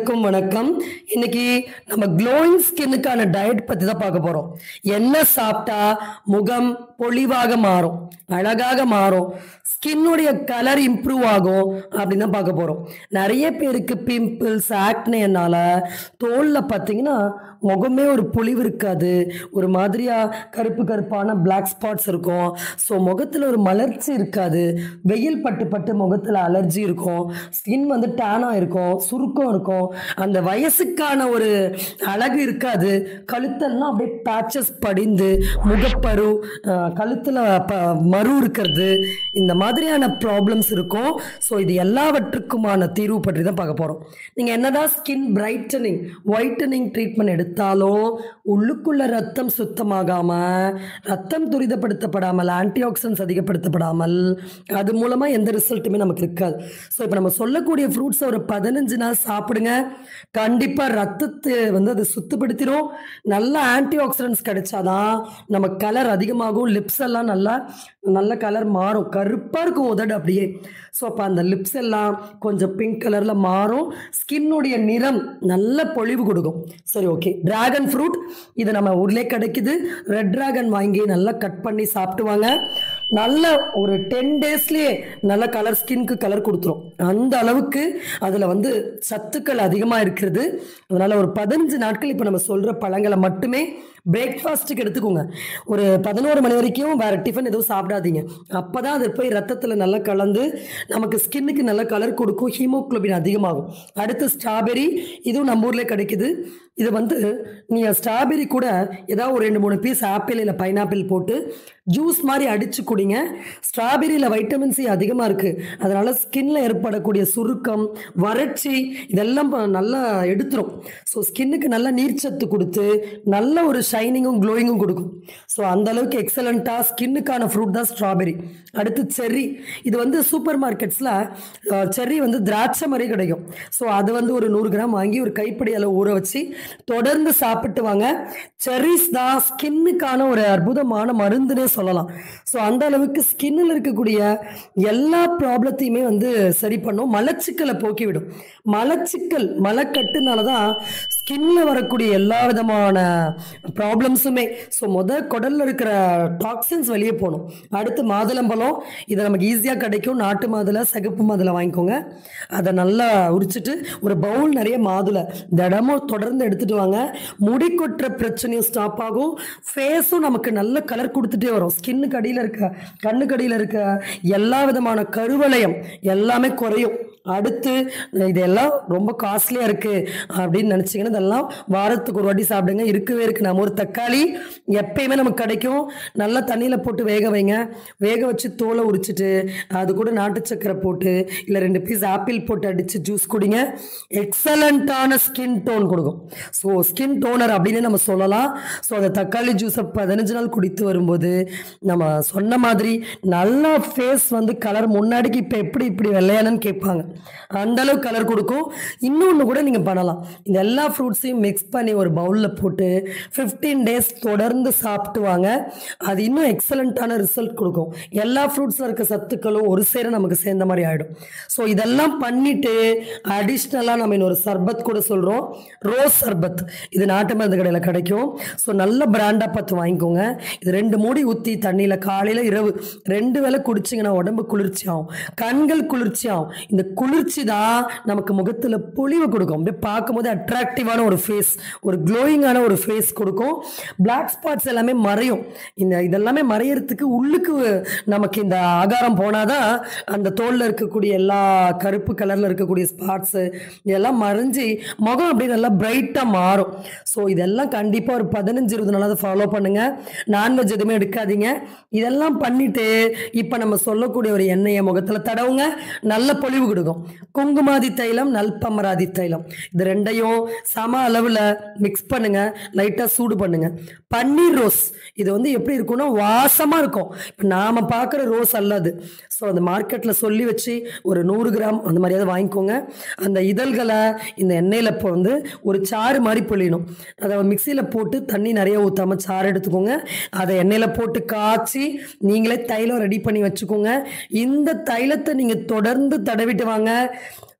அனைவருக்கும் வணக்கம் இன்னைக்கு நம்ம க்ளோயிங் ஸ்கின்னுக்கான டயட் பத்தி தான் பார்க்க போறோம் என்ன சாப்பிட்டா முகம் பொலிவாக மாறும் அழகாக மாறும் ஸ்கின்னுடைய கலர் இம்ப்ரூவ் ஆகும் அப்படின்னு தான் பார்க்க போறோம் நிறைய பேருக்கு பிம்பிள்ஸ் ஆக்னேனால தோல்ல பார்த்தீங்கன்னா முகமே ஒரு பொலிவு இருக்காது ஒரு மாதிரியா கருப்பு கருப்பான பிளாக் ஸ்பாட்ஸ் இருக்கும் ஸோ முகத்தில் ஒரு மலர்ச்சி இருக்காது வெயில் பட்டு பட்டு முகத்தில் அலர்ஜி இருக்கும் ஸ்கின் வந்து டேனாக இருக்கும் சுருக்கம் இருக்கும் அந்த வயசுக்கான ஒரு அழகு இருக்காது கழுத்தெல்லாம் அப்படியே பேச்சஸ் படிந்து முகப்பரு அஹ், கழுத்துல ப மறு இருக்கிறது இந்த மாதிரியான ப்ராப்ளம்ஸ் இருக்கும் ஸோ இது எல்லாவற்றுக்குமான தீர்வு பற்றி தான் பார்க்க போகிறோம் நீங்கள் என்னதான் ஸ்கின் பிரைட்டனிங் ஒயிட்டனிங் ட்ரீட்மெண்ட் எடுத்தாலும் உள்ளுக்குள்ள ரத்தம் சுத்தமாகாமல் ரத்தம் துரிதப்படுத்தப்படாமல் ஆன்டிஆக்சிடன்ஸ் அதிகப்படுத்தப்படாமல் அது மூலமாக எந்த ரிசல்ட்டுமே நமக்கு இருக்காது ஸோ இப்போ நம்ம சொல்லக்கூடிய ஃப்ரூட்ஸை ஒரு பதினஞ்சு நாள் சாப்பிடுங்க கண்டிப்பாக ரத்தத்தை வந்து அது சுத்தப்படுத்திடும் நல்ல ஆன்டிஆக்சிடன்ஸ் கிடைச்சாதான் நம்ம கலர் அதிகமாகும் லிப்ஸ் எல்லாம் நல்லா நல்ல கலர் மாறும் கருப்பாக இருக்கும் உதடு அப்படியே ஸோ அப்போ அந்த லிப்ஸ் எல்லாம் கொஞ்சம் பிங்க் கலரில் மாறும் ஸ்கின்னுடைய நிறம் நல்ல பொலிவு கொடுக்கும் சரி ஓகே டிராகன் ஃப்ரூட் இது நம்ம ஊர்லேயே கிடைக்குது ரெட் டிராகன் வாங்கி நல்லா கட் பண்ணி சாப்பிட்டுவாங்க நல்ல ஒரு டென் டேஸ்லேயே நல்ல கலர் ஸ்கின்க்கு கலர் கொடுத்துரும் அந்த அளவுக்கு அதில் வந்து சத்துக்கள் அதிகமாக இருக்கிறது அதனால் ஒரு பதினஞ்சு நாட்கள் இப்போ நம்ம சொல்கிற பழங்களை மட்டுமே பிரேக்ஃபாஸ்ட்டுக்கு எடுத்துக்கோங்க ஒரு பதினோரு மணி வரைக்கும் வேறு டிஃபன் எதுவும் சாப்பிடாதீங்க அப்போ தான் அது போய் ரத்தத்தில் நல்லா கலந்து நமக்கு ஸ்கின்னுக்கு நல்ல கலர் கொடுக்கும் ஹீமோக்ளோபின் அதிகமாகும் அடுத்து ஸ்ட்ராபெரி இதுவும் நம்ம ஊரில் கிடைக்குது இது வந்து நீங்கள் ஸ்ட்ராபெரி கூட ஏதாவது ஒரு ரெண்டு மூணு பீஸ் ஆப்பிள் இல்லை பைனாப்பிள் போட்டு ஜூஸ் மாதிரி அடித்து குடிங்க ஸ்ட்ராபெரியில் வைட்டமின் சி அதிகமாக இருக்குது அதனால் ஸ்கின்ல ஏற்படக்கூடிய சுருக்கம் வறட்சி இதெல்லாம் ப- நல்லா எடுத்துரும் ஸோ ஸ்கின்னுக்கு நல்ல நீர்ச்சத்து கொடுத்து நல்ல ஒரு ஷைனிங்கும் க்ளோயிங்கும் கொடுக்கும் ஸோ அந்த அளவுக்கு எக்ஸலண்ட்டாக ஸ்கின்னுக்கான ஃப்ரூட் தான் ஸ்ட்ராபெரி அடுத்து செர்ரி இது வந்து சூப்பர் மார்க்கெட்ஸில் செர்ரி வந்து திராட்சை மாதிரி கிடைக்கும் ஸோ அது வந்து ஒரு நூறு கிராம் வாங்கி ஒரு கைப்பிடி அளவு ஊற வச்சு தொடர்ந்து சாப்பிட்டு வாங்க செர்ரிஸ் தான் ஸ்கின்னுக்கான ஒரு அற்புதமான மருந்துனே சொல்லலாம் ஸோ அந்த அளவுக்கு ஸ்கின்னில் இருக்கக்கூடிய எல்லா ப்ராப்ளத்தையுமே வந்து சரி பண்ணும் மலச்சிக்கலை போக்கிவிடும் மலச்சிக்கல் மலக்கட்டுனால தான் ஸ்கின்ல வரக்கூடிய எல்லா விதமான ப்ராப்ளம்ஸுமே ஸோ முத குடல்ல இருக்கிற டாக்ஸின்ஸ் வெளியே போகணும் அடுத்து மாதுளம்பழம் இது நமக்கு ஈஸியாக கிடைக்கும் நாட்டு மாதுளை சிகப்பு மாதுளை வாங்கிக்கோங்க அதை நல்லா உரிச்சிட்டு ஒரு பவுல் நிறைய மாதுளை தினமும் தொடர்ந்து எடுத்துட்டு வாங்க முடி கொட்டுற பிரச்சனையும் ஸ்டாப் ஆகும் ஃபேஸும் நமக்கு நல்ல கலர் கொடுத்துட்டே வரும் ஸ்கின்னுக்கு அடியில் இருக்க கண்ணுக்கு அடியில் இருக்க எல்லா விதமான கருவளையம் எல்லாமே குறையும் அடுத்து இதெல்லாம் ரொம்ப காஸ்ட்லியாக இருக்குது அப்படின்னு நினச்சிங்கன்னா இதெல்லாம் வாரத்துக்கு ஒரு வாட்டி சாப்பிடுங்க இருக்கவே இருக்கு நம்ம ஒரு தக்காளி எப்பயுமே நமக்கு கிடைக்கும் நல்லா தண்ணியில் போட்டு வேக வைங்க வேக வச்சு தோலை உரிச்சிட்டு அது கூட நாட்டு சக்கரை போட்டு இல்லை ரெண்டு பீஸ் ஆப்பிள் போட்டு அடித்து ஜூஸ் குடிங்க எக்ஸலண்ட்டான ஸ்கின் டோன் கொடுக்கும் ஸோ ஸ்கின் டோனர் அப்படின்னு நம்ம சொல்லலாம் ஸோ அந்த தக்காளி ஜூஸை பதினஞ்சு நாள் குடித்து வரும்போது நம்ம சொன்ன மாதிரி நல்லா ஃபேஸ் வந்து கலர் முன்னாடிக்கு இப்போ எப்படி இப்படி வெள்ளையானன்னு கேட்பாங்க அந்த அளவுக்கு கலர் கொடுக்கும் இன்னொன்று கூட நீங்கள் பண்ணலாம் இந்த எல்லா ஃப்ரூட்ஸையும் மிக்ஸ் பண்ணி ஒரு பவுலில் போட்டு ஃபிஃப்டீன் டேஸ் தொடர்ந்து சாப்பிட்டு வாங்க அது இன்னும் எக்ஸலண்ட்டான ரிசல்ட் கொடுக்கும் எல்லா ஃப்ரூட்ஸில் இருக்க சத்துக்களும் ஒரு சேர நமக்கு சேர்ந்த மாதிரி ஆகிடும் ஸோ இதெல்லாம் பண்ணிட்டு அடிஷ்னலாக நம்ம இன்னொரு சர்பத் கூட சொல்கிறோம் ரோஸ் சர்பத் இது நாட்டு மருந்து கடையில் கிடைக்கும் ஸோ நல்ல பிராண்டாக பார்த்து வாங்கிக்கோங்க இது ரெண்டு மூடி ஊற்றி தண்ணியில் காலையில் இரவு ரெண்டு வேளை குடிச்சிங்கன்னா உடம்பு குளிர்ச்சி ஆகும் கண்கள் குளிர்ச்சி ஆகும் இந்த குளிர்ச்சி தான் நமக்கு முகத்தில் பொலிவு கொடுக்கும் அப்படியே பார்க்கும்போது அட்ராக்டிவான ஒரு ஃபேஸ் ஒரு க்ளோயிங்கான ஒரு ஃபேஸ் கொடுக்கும் பிளாக் ஸ்பாட்ஸ் எல்லாமே மறையும் இந்த இதெல்லாமே மறையறதுக்கு உள்ளுக்கு நமக்கு இந்த ஆகாரம் போனாதான் அந்த தோலில் இருக்கக்கூடிய எல்லா கருப்பு கலரில் இருக்கக்கூடிய ஸ்பாட்ஸு இதெல்லாம் மறைஞ்சி முகம் அப்படியே நல்லா பிரைட்டாக மாறும் ஸோ இதெல்லாம் கண்டிப்பாக ஒரு பதினஞ்சு இருபது நாளாவது ஃபாலோ பண்ணுங்கள் நான்வெஜ் எதுவுமே எடுக்காதீங்க இதெல்லாம் பண்ணிட்டு இப்போ நம்ம சொல்லக்கூடிய ஒரு எண்ணெயை முகத்தில் தடவுங்க நல்ல பொலிவு கொடுக்கும் குங்குமாதி தைலம் நல்பமராதி தைலம் இது ரெண்டையும் சம அளவில் மிக்ஸ் பண்ணுங்க லைட்டாக சூடு பண்ணுங்க பன்னீர் ரோஸ் இது வந்து எப்படி இருக்கும்னா வாசமாக இருக்கும் இப்போ நாம் பார்க்குற ரோஸ் அல்லது ஸோ அந்த மார்க்கெட்டில் சொல்லி வச்சு ஒரு நூறு கிராம் அந்த மாதிரியாவது வாங்கிக்கோங்க அந்த இதழ்களை இந்த எண்ணெயில் இப்போ வந்து ஒரு சாறு மாதிரி பொழியணும் அதை மிக்சியில் போட்டு தண்ணி நிறைய ஊற்றாம சாறு எடுத்துக்கோங்க அதை எண்ணெயில் போட்டு காய்ச்சி நீங்களே தைலம் ரெடி பண்ணி வச்சுக்கோங்க இந்த தைலத்தை நீங்கள் தொடர்ந்து தடவிட்டு வாங்க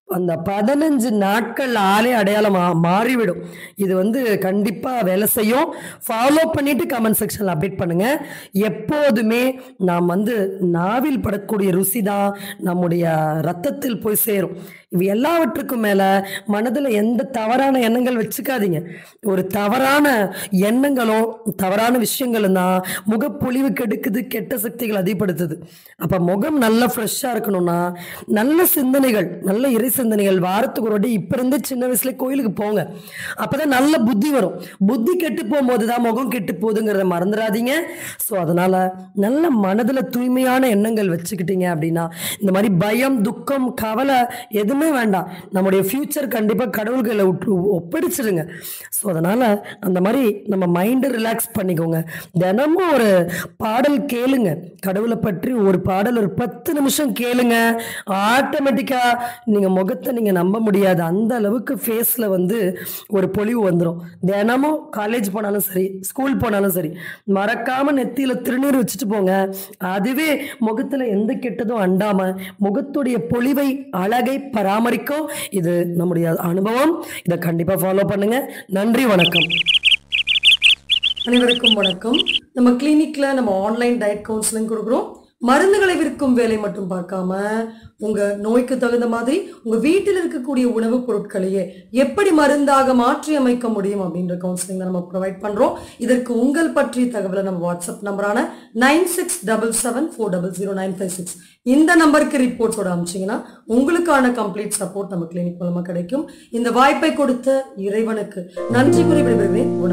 அந்த பதினஞ்சு நாட்கள் ஆளே அடையாளம் மா- மாறிவிடும் இது வந்து கண்டிப்பாக வேலை செய்யும் ஃபாலோ பண்ணிட்டு கமெண்ட் செக்ஷனில் அப்டேட் பண்ணுங்க எப்போதுமே நாம் வந்து நாவில் படக்கூடிய ருசி தான் நம்முடைய ரத்தத்தில் போய் சேரும் இவை எல்லாவற்றுக்கும் மேலே மனதில் எந்த தவறான எண்ணங்கள் வச்சுக்காதீங்க ஒரு தவறான எண்ணங்களும் தவறான விஷயங்களும் தான் முகப்பொழிவு கெடுக்குது கெட்ட சக்திகள் அதிகப்படுத்துது அப்போ முகம் நல்லா ஃப்ரெஷ்ஷாக இருக்கணும்னா நல்ல சிந்தனைகள் நல்ல இறை சிந்தனைகள் வாரத்துக்கு ஒரு வாட்டி இப்போ இருந்தே சின்ன வயசுல கோயிலுக்கு போங்க அப்பதான் நல்ல புத்தி வரும் புத்தி கெட்டு போகும்போது தான் முகம் கெட்டு போகுதுங்கிறத மறந்துடாதீங்க ஸோ அதனால நல்ல மனதில் தூய்மையான எண்ணங்கள் வச்சுக்கிட்டீங்க அப்படின்னா இந்த மாதிரி பயம் துக்கம் கவலை எதுவுமே வேண்டாம் நம்முடைய ஃப்யூச்சர் கண்டிப்பாக கடவுள்களை விட்டு ஒப்படைச்சிடுங்க ஸோ அதனால அந்த மாதிரி நம்ம மைண்டை ரிலாக்ஸ் பண்ணிக்கோங்க தினமும் ஒரு பாடல் கேளுங்க கடவுளை பற்றி ஒரு பாடல் ஒரு பத்து நிமிஷம் கேளுங்க ஆட்டோமேட்டிக்காக நீங்கள் முகத்தை நீங்கள் நம்ப முடியாது அந்த அளவுக்கு ஃபேஸில் வந்து ஒரு பொலிவு வந்துடும் தினமும் காலேஜ் போனாலும் சரி ஸ்கூல் போனாலும் சரி மறக்காமல் நெத்தியில் திருநீர் வச்சுட்டு போங்க அதுவே முகத்தில் எந்த கெட்டதும் அண்டாமல் முகத்துடைய பொலிவை அழகை பராமரிக்கும் இது நம்முடைய அனுபவம் இதை கண்டிப்பாக ஃபாலோ பண்ணுங்க நன்றி வணக்கம் அனைவருக்கும் வணக்கம் நம்ம கிளினிக்ல நம்ம ஆன்லைன் டயட் கவுன்சிலிங் கொடுக்குறோம் மருந்துகளை விற்கும் வேலை மட்டும் பார்க்காம உங்க நோய்க்கு தகுந்த மாதிரி உங்க வீட்டில் இருக்கக்கூடிய உணவுப் பொருட்களையே எப்படி மருந்தாக மாற்றி அமைக்க முடியும் அப்படின்ற கவுன்சிலிங் நம்ம ப்ரொவைட் பண்றோம் இதற்கு உங்கள் பற்றிய தகவலை நம்ம வாட்ஸ்அப் நம்பரான nine six double seven four double zero nine five six இந்த நம்பருக்கு ரிப்போர்ட்ஸோட அமிச்சிங்கன்னா உங்களுக்கான கம்ப்ளீட் சப்போர்ட் நம்ம கிளினிக் மூலமா கிடைக்கும் இந்த வாய்ப்பை கொடுத்த இறைவனுக்கு நன்றி கூறி விடைபெறுவேன் வணக்கம்